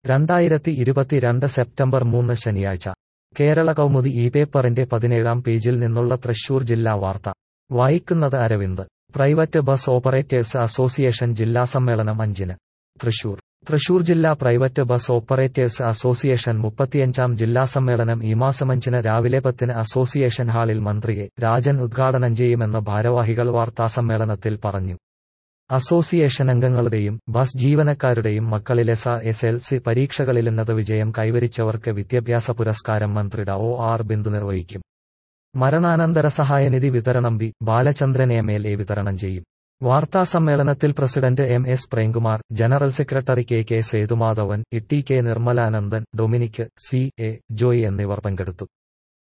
രണ്ടായിരത്തി ഇരുപത്തിരണ്ട് സെപ്റ്റംബർ മൂന്ന് ശനിയാഴ്ച കേരള കൗമുദി ഈ പേപ്പറിന്റെ പതിനേഴാം പേജിൽ നിന്നുള്ള തൃശൂർ ജില്ലാ വാർത്ത വായിക്കുന്നത് Aravind private bus operators association ജില്ലാ സമ്മേളനം അഞ്ചിന് തൃശൂർ തൃശൂർ ജില്ലാ പ്രൈവറ്റ് ബസ് ഓപ്പറേറ്റേഴ്സ് അസോസിയേഷൻ മുപ്പത്തിയഞ്ചാം ജില്ലാ സമ്മേളനം ഈ മാസം അഞ്ചിന് രാവിലെ പത്തിന് അസോസിയേഷൻ ഹാളിൽ മന്ത്രി എ രാജൻ ഉദ്ഘാടനം ചെയ്യുമെന്ന് ഭാരവാഹികൾ വാർത്താസമ്മേളനത്തിൽ പറഞ്ഞു അസോസിയേഷൻ അംഗങ്ങളുടെയും ബസ് ജീവനക്കാരുടെയും മക്കളിലെ സ എസ് എൽ സി പരീക്ഷകളിലുന്നത വിജയം കൈവരിച്ചവർക്ക് വിദ്യാഭ്യാസ പുരസ്കാരം മന്ത്രി ഡ ഒ ആർ ബിന്ദു നിർവഹിക്കും മരണാനന്തര സഹായനിധി വിതരണം B Balachandran M L A വിതരണം ചെയ്യും വാർത്താസമ്മേളനത്തിൽ president M S Premkumar general secretary K K Sethumadhavan E T K Nirmalanandan Dominic C A Joy എന്നിവർ പങ്കെടുത്തു